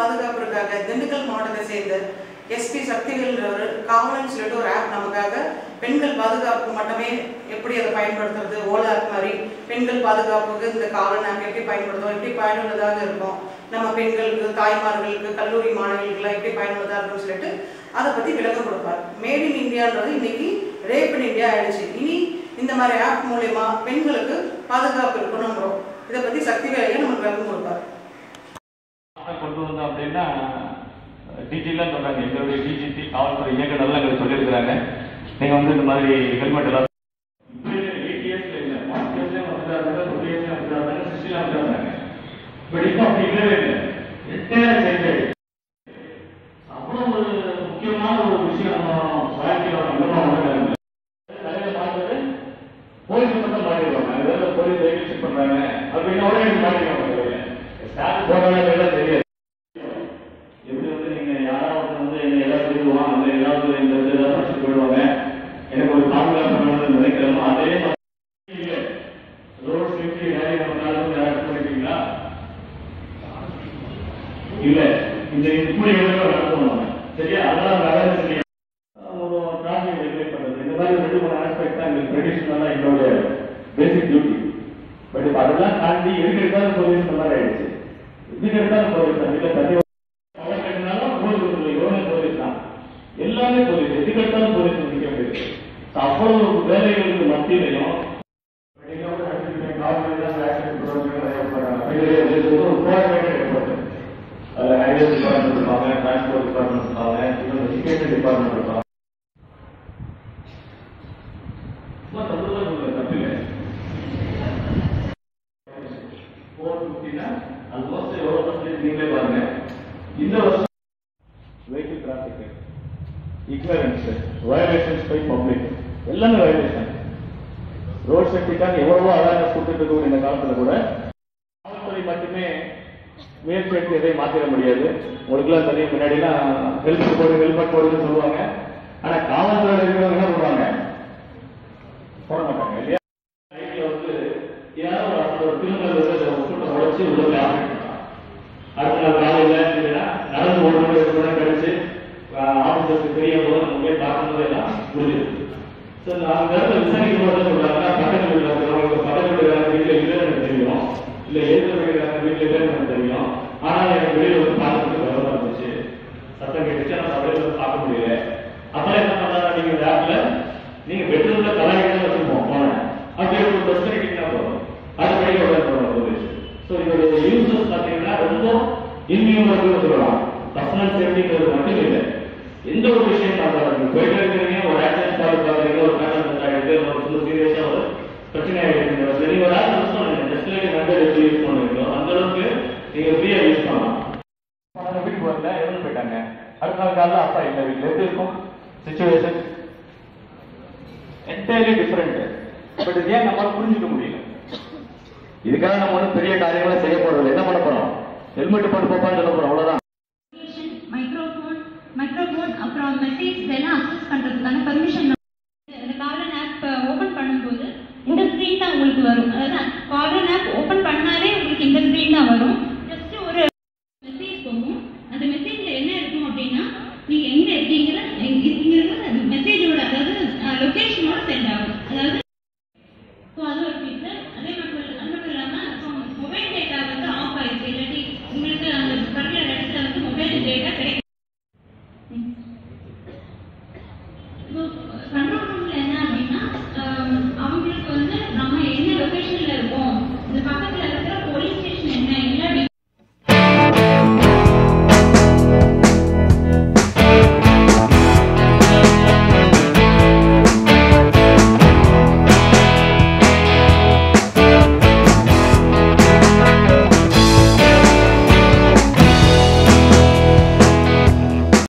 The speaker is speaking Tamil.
பாதுகாப்பிற்காக திண்டுக்கல் மாவட்டத்தை சேர்ந்த எஸ்பி சக்திவேல்ன்றவர் காவலன் சொல்லிட்டு ஒரு ஆப் நமக்காக பெண்கள் பாதுகாப்புக்கு மட்டுமே எப்படி அதை பயன்படுத்துறது ஓலா ஆப் மாதிரி பெண்கள் பாதுகாப்புக்கு இந்த காவலன் ஆப் எப்படி பயன்படுத்தும் எப்படி பயனுள்ளதாக இருக்கும் நம்ம பெண்களுக்கு தாய்மார்களுக்கு கல்லூரி மாணவிகளுக்குலாம் எப்படி பயனுள்ளதாக இருக்கும்னு சொல்லிட்டு அதை பற்றி விளக்கம் கொடுப்பார் மேட் இன் இந்தியான்றது இன்னைக்கு ரேப் இன் இந்தியா ஆயிடுச்சு இனி இந்த மாதிரி ஆப் மூலயமா பெண்களுக்கு பாதுகாப்பு இருக்கணுங்கிறோம் இதை பற்றி சக்திவேலையா நமக்கு விளக்கம் கொடுப்பார் கொண்டு வந்தோம் அப்படின்னா டீட்டெயிலாக சொல்றாங்க எங்களுடைய டிஜிபி காவல்துறை இயக்குநர்லாம் எங்களுக்கு சொல்லியிருக்கிறாங்க நீங்க வந்து இந்த மாதிரி ஹெல்மெட் எல்லாம் எயிட் இயர்ஸ்ல இல்ல ஒன் இயர்ஸ்ல வந்துட்டாங்க டூ இயர்ஸ்ல வந்துட்டாங்க சிக்ஸ்டில வந்துட்டாங்க பட் இப்போ அப்படி இல்லவே இல்லை எட்டே சேர்ந்து அவ்வளவு ஒரு முக்கியமான ஒரு விஷயம் நம்ம வாழ்க்கையில நம்ம வந்து தலையில மாட்டுறது போலீஸ் மட்டும் மாட்டிடுவாங்க அதாவது போலீஸ் வெஹிக்கிள் செக் பண்றாங்க அப்படின்னா உடனே மாட்டிடுவாங்க ஸ்டார்ட் போடுறாங்க எல்லாம் தெரியாது எப்படி வந்து நீங்க யாராவது வந்து என்ன ஏதாவது சொல்லுவான் அந்த ஏதாவது இந்த இது ஏதாவது படிச்சுட்டு போயிடுவாங்க எனக்கு ஒரு பாதுகாப்பு பண்ணணும்னு நினைக்கிறோமோ அதே மாதிரி இல்ல ரோட் சேஃப்டி ரேலி பண்ணாலும் யாராவது பண்ணிருக்கீங்களா இல்ல இந்த இப்படி எல்லாம் நடத்துவாங்க சரியா அதெல்லாம் அவேர்னஸ் இல்லையா ஒரு டிராஃபிக் ரெகுலேட் பண்றது இந்த மாதிரி ரெண்டு மூணு ஆஸ்பெக்ட் தான் எங்களுக்கு ட்ரெடிஷனலாக எங்களோட பேசிக் டியூட்டி பட் இப்போ அதெல்லாம் தாண்டி எதுக்கு எடுத்தாலும் போலீஸ் இந்த மாதிரி ஆயிடுச்சு எதுக்கு எடுத்தாலும் போலீஸ் தான் இல்லை தண்ணி பவர் கட்டினாலும் போலீஸ் இல்லை எவ்வளோ போலீஸ் தான் எல்லாமே போலீஸ் எதுக்கு எடுத்தாலும் போலீஸ் நிற்க முடியாது அவ்வளவு வேலைகளுக்கு மத்தியிலையும் அதில் ஹைவே டிபார்ட்மெண்ட் இருப்பாங்க டிரான்ஸ்போர்ட் டிபார்ட்மெண்ட் இருப்பாங்க இன்னும் எஜுகேஷன் டிபார்ட்மெண்ட் இருப்பாங்க சும்மா தப்புதான் சொல்லுங்க தப்பில்லை ஃபோர் ஃபிஃப்டினா ஆல்மோஸ்ட் எவ்வளோ பர்சன்டேஜ் நீங்களே பாருங்க இந்த வருஷம் vehicle traffic ignorance violations by public எல்லாமே வயலேஷன் ரோட் சேஃப்டிக்காக எவ்வளவோ அவேர்னஸ் கொடுத்துட்டு இருக்கக்கூடிய இந்த காலத்துல கூட காவல்துறை மட்டுமே முயற்சி எடுத்து எதையும் மாத்திட முடியாது உங்களுக்குலாம் தெரியும் முன்னாடிலாம் ஹெல்மெட் போடு ஹெல்மெட் போடுன்னு சொல்லுவாங்க ஆனா காவல்துறை இருக்கிறவங்க என்ன பண்ணுவாங்க போட மாட்டாங்க இல்லையா நைட்ல வந்து யாரோ ஒரு ஒரு திருநெல் வந்து ஒரு கூட்டம் உழைச்சி உள்ள போய் ஆப்ரேட் பண்ணலாம் அடுத்த நாள் காலையில இல்லைன்னா நடந்து ஒரு மணி ஒரு மணி கழிச்சு ஆபீசருக்கு தெரிய போது நம்ம போய் பார்க்கும்போது எல்லாம் முடிஞ்சிருக்கு ஸோ நாங்கள் இடத்துல விசாரிக்கும் போது சொல்றாங்கன்னா பக்கத்து வீட்டில் இருக்கிறவங்க பக்கத்து வீட்டுக்காரங்க வீட்டில் இல்லைன்னு எனக்கு தெரியும் இல்லை எழுத வீட்டுக்காரங்க வீட்டில் இல்லைன்னு எனக்கு தெரியும் ஆனால் எனக்கு வெளியில் வந்து பார்க்கறதுக்கு வரமா இருந்துச்சு சத்தம் கேட்டுச்சு ஆனால் சபையில் வந்து பார்க்க முடியல அப்புறம் என்ன பண்ணாங்க நீங்க இந்த ஆப்ல நீங்க பெட்ரூம்ல கலாய்க்கு வச்சுருப்போம் போன அப்படியே ஒரு பஸ் பண்ணிட்டீங்கன்னா போதும் அது வெளியே உள்ள போகணும் போலீஸ் ஸோ இதோட யூசஸ் பார்த்தீங்கன்னா ரொம்ப இன்வியூமர்கள் சொல்லலாம் பர்சனல் சேஃப்டிங்கிறது மட்டும் இல்லை எந்த ஒரு விஷயம் பார்த்தாலும் போயிட்டு இருக்கிறீங்க ஒரு ஆக்சிடென்ட் கால் பார்க்குறீங்க ஒரு பேரண்ட் ஆகிடுது ஒரு சின்ன சீரியஸா ஒரு பிரச்சனை ஆகிடுது சரி ஒரு ஆள் யூஸ் பண்ணுங்க ஜஸ்ட் லைக் ஹண்ட்ரட் எப்படி யூஸ் பண்ணுவீங்களோ அந்த அளவுக்கு நீங்க ஃப்ரீயா யூஸ் பண்ணலாம் அவங்க வீட்டுக்கு வரல இறந்து போயிட்டாங்க அடுத்த நாள் காலைல அப்பா இல்லை வீட்டில் எப்படி இருக்கும் சுச்சுவேஷன் என்டையர்லி டிஃப்ரெண்ட் பட் இது ஏன் நம்மளால புரிஞ்சுக்க முடியல இதுக்காக நம்ம ஒன்றும் பெரிய காரியங்களை செய்ய போறது என்ன பண்ண போறோம் ஹெல்மெட் போட்டு போப்பான்னு சொல்ல போறோம் அவ்வளவுதான் மைக்ரோஃபோன் மைக்ரோஃபோன் அப்புறம் மெசேஜ் இதெல்லாம் அக்சஸ் பண்றதுக்கான பெர்மிஷன் இந்த காலன் ஆப் ஓபன் பண்ணும்போது இந்த ஸ்க்ரீன் தான் உங்களுக்கு வரும் அதாவது காலன் ஆப் ஓபன் பண்ணாலே உங்களுக்கு இந்த ஸ்க்ரீன் தான் வரும் ஜஸ்ட் ஒரு மெசேஜ் போகும் அந்த மெசேஜ்ல என்ன இருக்கும் அப்படின்னா நீங்க எங்க இருக்கீங்கிற இங்கிருந்து மெசேஜோட அதாவது லொகேஷனோட சென்ட் ஆகும் அதாவது ஸோ அது ஒரு ஃபீச்சர் அதே மட்டும் இல்ல- அது மட்டும் இல்லாமல் மொபைல் டேட்டா வந்து ஆஃப் ஆயிடுச்சு இல்லாட்டி உங்களுக்கு அந்த பர்டிகுலர் இடத்துல வந்து மொபைல் டேட்டா கிடைக்கும் இப்போ கண்ட்ரோல் ரூம்ல என்ன அப்படின்னா ஆம், அவங்களுக்கு வந்து நம்ம என்ன லொகேஷன்ல இருக்கோம் இந்த பக்கத்துல